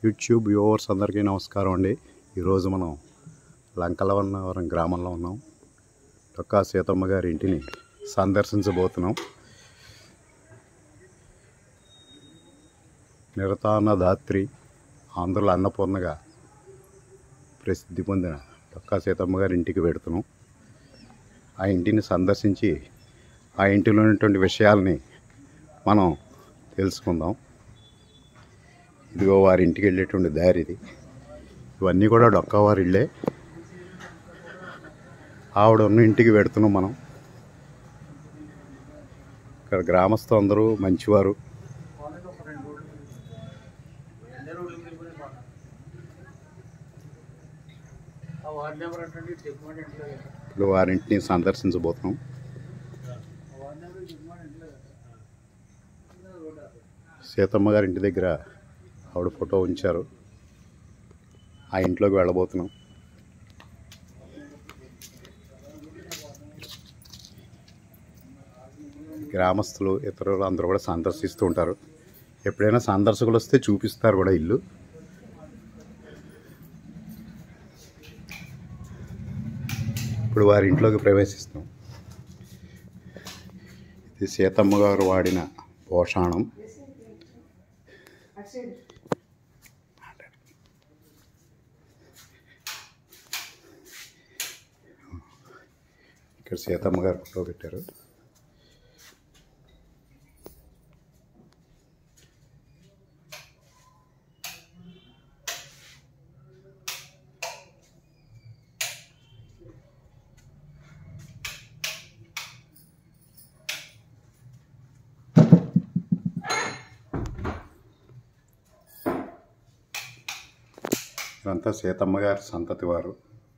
YouTube viewers అందరికీ నమస్కారం అండి ఈరోజు మనం లంకలవన్నవరం గ్రామంలో ఉన్నాం డొక్కా సీతమ్మ గారి ఇంటిని సందర్శించబోతున్నాం నిరతాన దాత్రి ఆంధ్రుల అన్నపూర్ణగా ప్రసిద్ధి పొందిన డొక్కా సీతమ్మ గారి ఇంటికి వెడుతున్నాం ఆ ఇంటిని సందర్శించి ఆ ఇంటిలో ఉన్నటువంటి విషయాల్ని మనం తెలుసుకుందాం ఇదిగో వారి ఇంటికి వెళ్ళేటువంటి దారి ఇది ఇవన్నీ కూడా డొక్కా వారి ఇళ్ళే ఆవిడ ఉన్న ఇంటికి పెడుతున్నాం మనం ఇక్కడ గ్రామస్తులు అందరూ మంచివారు ఆ వార్డ్ నెంబర్ అంటే చెక్మాట ఇంట్లో కదా. ఇప్పుడు వారింటిని సందర్శించబోతున్నాం ఆ వార్డ్ నెంబర్ చెక్మాట ఇంట్లో కదా. సీతమ్మ గారి ఇంటి దగ్గర ఆవిడ ఫోటో ఉంచారు ఆ ఇంట్లోకి వెళ్ళబోతున్నాం గ్రామస్తులు ఇతరులు అందరూ కూడా సందర్శిస్తూ ఉంటారు ఎప్పుడైనా సందర్శకులు వస్తే చూపిస్తారు కూడా ఇల్లు ఇప్పుడు వారి ఇంట్లోకి ప్రవేశిస్తాం ఇది సీతమ్మ గారు వాడిన పోషాణం ఇక్కడ సీతమ్మ గారు ఫోటో పెట్టారు ఇదంతా సీతమ్మ గారి సంతతి వారు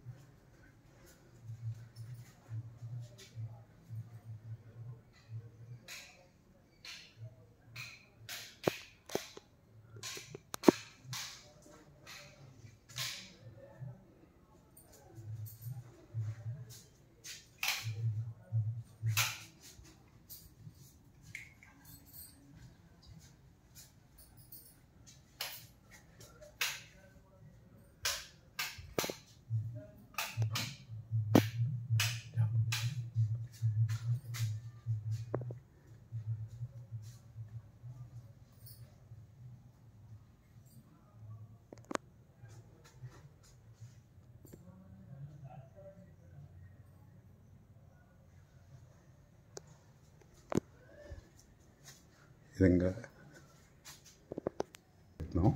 ఈ విధంగా చెప్తున్నాం.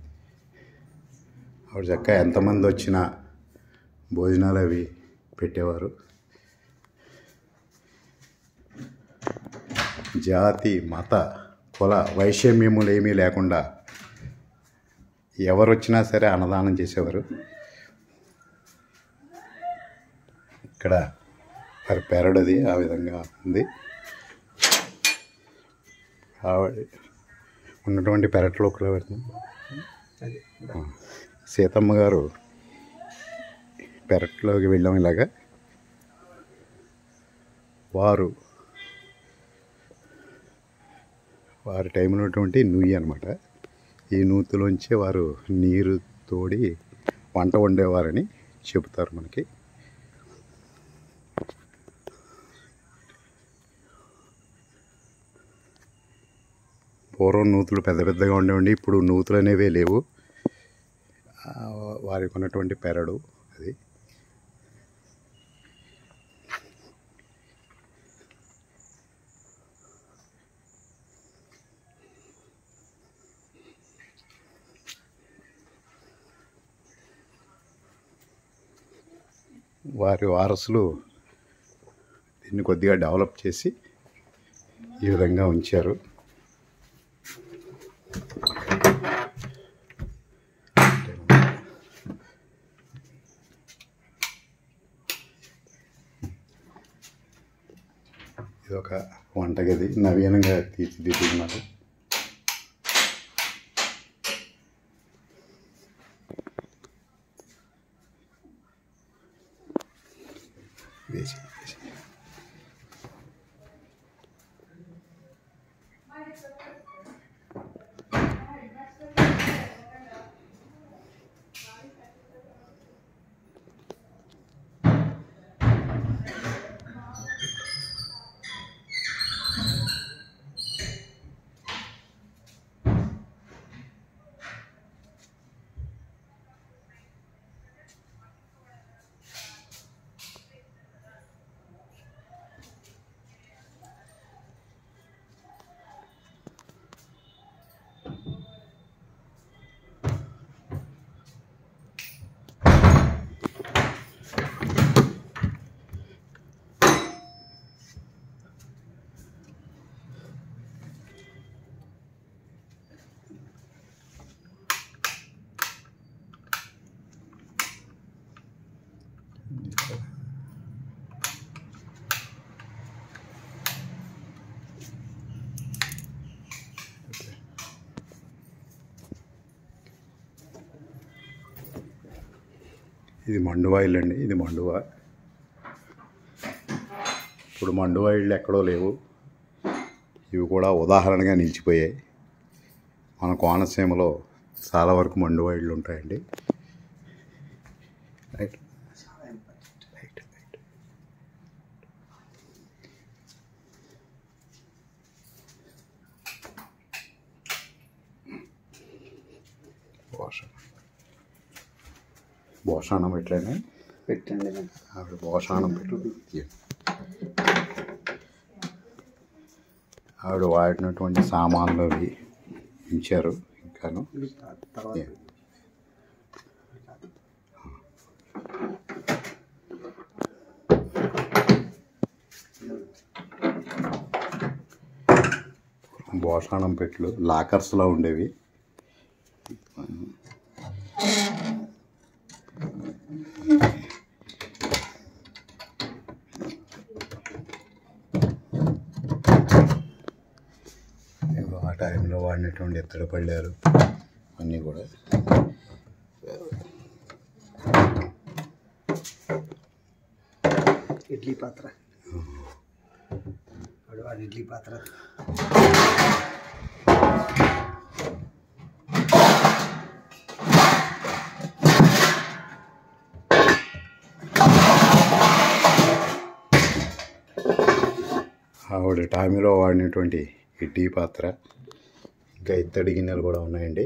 ఆవిడ చక్క ఎంతమంది వచ్చినా భోజనాలు అవి పెట్టేవారు జాతి మత కుల వైషమ్యములు ఏమీ లేకుండా ఎవరు వచ్చినా సరే అన్నదానం చేసేవారు ఇక్కడ వారి పెరడది ఆ విధంగా ఉంది ఆవిడ ఉన్నటువంటి పెరట్లో ఒకలా పెడతాం ఆ, సీతమ్మ గారు పెరట్లోకి వెళ్ళాం ఇలాగా వారు వారి టైంలో ఉన్నటువంటి నుయ్యి అనమాట ఈ నూతిలోంచే వారు నీరు తోడి వంట వండేవారని చెబుతారు మనకి పూర్వం నూతులు పెద్ద పెద్దగా ఉండేవండి ఇప్పుడు నూతులు అనేవే లేవు ఆ, వారికి ఉన్నటువంటి పెరడు అది వారి వారసులు దీన్ని కొద్దిగా డెవలప్ చేసి ఈ విధంగా ఉంచారు ఇది ఒక వంటగది నవీనంగా తీర్చిదిద్దుతున్నారు వేసి వేసి. ఇది మండువా ఇల్లు అండి ఇది మండువా ఇప్పుడు మండువా ఇళ్ళు ఎక్కడో లేవు ఇవి కూడా ఉదాహరణగా నిలిచిపోయాయి మన కోనసీమలో చాలా వరకు మండువా ఇళ్ళు ఉంటాయండి రైట్ రైట్ రైట్ భోషణ భోషాణం ఎట్లనే పెట్టండి ఆవిడ భోషాణం పెట్టు ఆవిడ వాడినటువంటి సామాన్లు అవి ఉంచారు ఇంకాను తర్వాత Yeah. భోషాణం పెట్లు లాకర్స్లో ఉండేవి ఇవి ఆ టైంలో వాడినటువంటి ఎత్తడి పళ్ళారు అన్నీ కూడా ఇడ్లీ పాత్ర వాడు వాడి ఇడ్లీ పాత్ర ఆవిడ టామీలో వాడినటువంటి ఇడ్లీ పాత్ర ఇంకా ఇత్తడి గిన్నెలు కూడా ఉన్నాయండి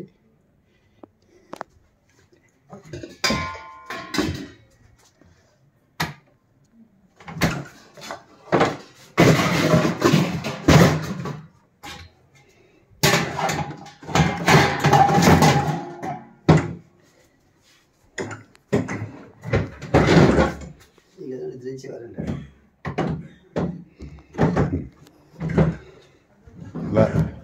ఇక నిద్రించేవారండి ఇలా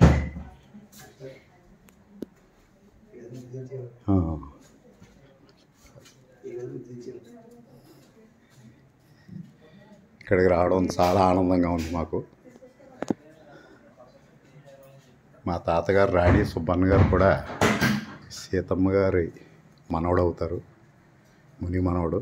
ఇక నిద్రించేవారు ఆ, ఇక నిద్రించేవారు ఇక్కడికి రావడం చాలా ఆనందంగా ఉంది మాకు మా తాతగారు రాణి సుబ్బన్న గారు కూడా సీతమ్మ గారి మనవడు అవుతారు ముని మనవడు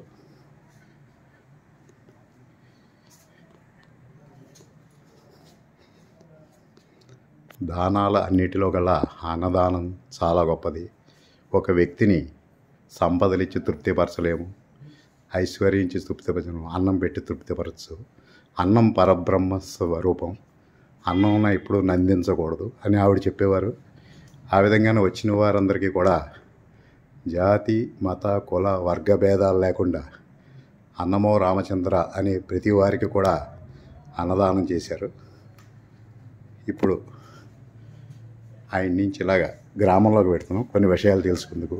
దానాల అన్నిటిలో గల అన్నదానం చాలా గొప్పది ఒక వ్యక్తిని సంపదలిచ్చి తృప్తిపరచలేము ఐశ్వర్యించి తృప్తిపరచలేము అన్నం పెట్టి తృప్తిపరచు అన్నం పరబ్రహ్మ స్వరూపం అన్నం ఎప్పుడు నందించకూడదు అని ఆవిడ చెప్పేవారు ఆ విధంగానే వచ్చిన వారందరికీ కూడా జాతి మత కుల వర్గ భేదాలు లేకుండా అన్నమో రామచంద్ర అనే ప్రతి వారికి కూడా అన్నదానం చేశారు ఇప్పుడు ఆయన నుంచి ఇలాగా గ్రామంలోకి పెడుతున్నాం కొన్ని విషయాలు తెలుసుకుందుకు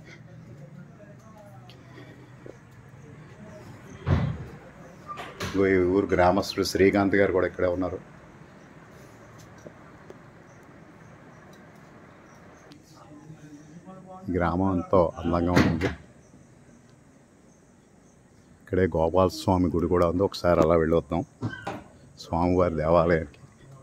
ఇదిగో ఈ ఊరు గ్రామస్తుడు శ్రీకాంత్ గారు కూడా ఇక్కడే ఉన్నారు ఈ గ్రామం ఎంతో అందంగా ఉంటుంది ఇక్కడే గోపాల స్వామి గుడి కూడా ఉంది ఒకసారి అలా వెళ్ళొద్దాం స్వామివారి దేవాలయానికి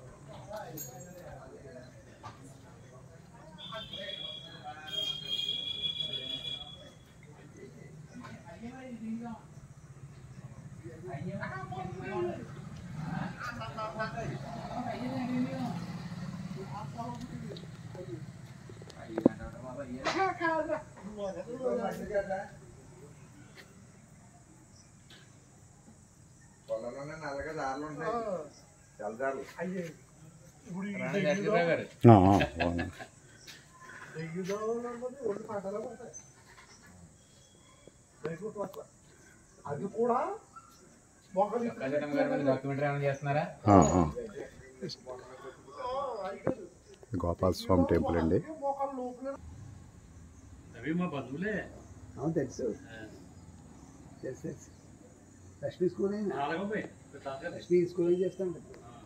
పొలంలోనే నల్లగా దారులు ఉంటాయి తెల్లదారులు ఆ, ఆ, అవును. అది కూడా మొక్కలు డాక్యుమెంటరీ ఏమైనా చేస్తున్నారా ఆ, ఆ. గోపాల స్వామి టెంపుల్ అండి అవి మా బంధువులే అవును తెలుసు తెలుసు తెలుసు లక్ష్మీ స్కూల్ ఏం- నాలుగు లక్ష్మీ స్కూల్ ఏం చేస్తాను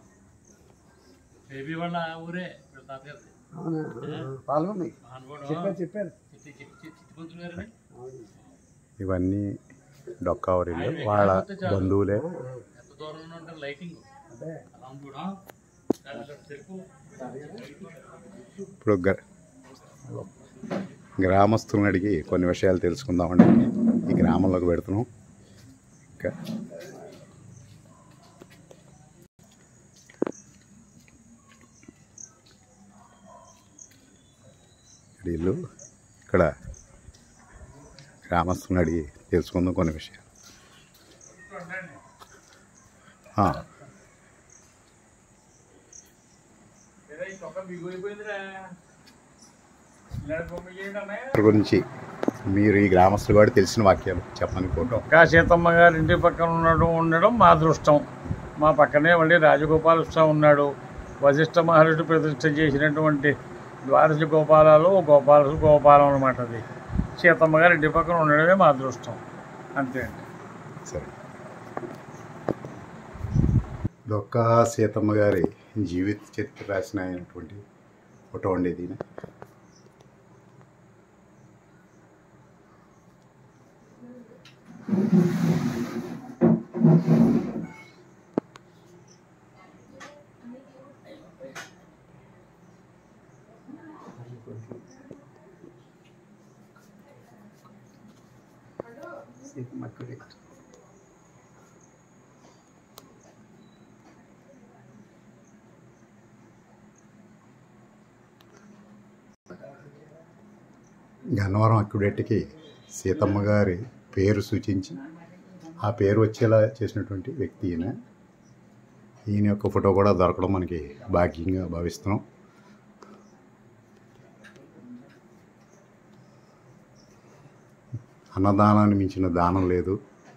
బేబీ వాళ్ళ ఊరే వీళ్ళ తాతగారు అవునా పాల్గొన్నాయి మహానుభావుడు చెప్పారు చెప్పారు చిట్టి చిట్టి చిట్టిపంతులు గారని అవును ఇవన్నీ డొక్కావరిల్లు వాళ్ళ బంధువులే ఎంత దూరంలో ఉంటారు లైటింగ్ అదే అలా ఉంది కూడా తెలుపు ఇప్పుడు గ్ర- గ్రామస్తులను అడిగి కొన్ని విషయాలు తెలుసుకుందామండి ఈ గ్రామంలోకి పెడుతున్నాం ఇంకా ఇక్కడ ఇల్లు ఇక్కడ గ్రామస్తుని అడిగి తెలుసుకుందాం కొన్ని విషయాలు ఆ, ఇక్కడి గురించి మీరు ఈ గ్రామస్తులు కూడా తెలిసిన వాక్యాలు చెప్పని ఫోటో కా సీతమ్మ గారి ఇంటి పక్కన ఉండడం ఉండడం మా అదృష్టం మా పక్కనే మళ్ళీ రాజగోపాల స్వామి ఉన్నాడు వశిష్ఠ మహర్షుడు ప్రతిష్ఠ చేసినటువంటి ద్వాదశ గోపాలాలు గోపాల గోపాలం అనమాట అది సీతమ్మ గారి ఇంటి పక్కన ఉండడమే మా అదృష్టం అంతే అండి సరే దొక్క సీతమ్మ గారి జీవిత చరిత్ర రాసిన అయినటువంటి ఫోటో ఉండేది ఈయన. గన్నవరం అక్కుడెట్టికి సీతమ్మ గారి పేరు సూచించి ఆ పేరు వచ్చేలా చేసినటువంటి వ్యక్తి ఈయన ఈయన యొక్క ఫోటో కూడా దొరకడం మనకి భాగ్యంగా భావిస్తున్నాం అన్నదానాన్ని మించిన దానం లేదు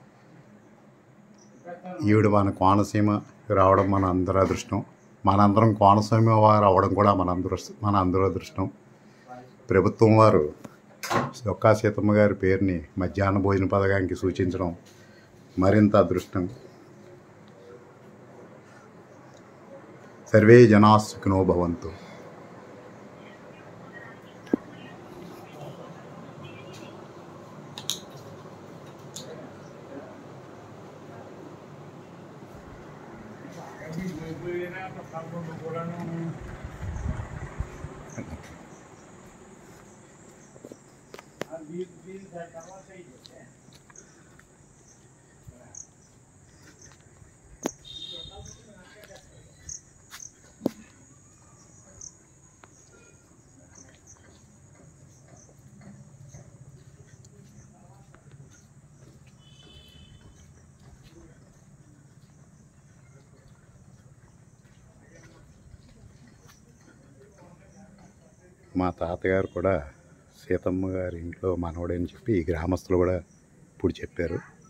ఈవిడ మన కోనసీమ రావడం మన అందరి అదృష్టం మనందరం కోనసీమ వారు అవ్వడం కూడా మన అందరూ మన అందరూ అదృష్టం ప్రభుత్వం వారు ఒక్కా సీతమ్మ గారి పేరుని మధ్యాహ్న భోజన పథకానికి సూచించడం మరింత అదృష్టం సర్వే జనా సుఖినో భవంతు మా తాతగారు కూడా సీతమ్మ గారి ఇంట్లో మనవడని చెప్పి ఈ గ్రామస్తులు కూడా ఇప్పుడు చెప్పారు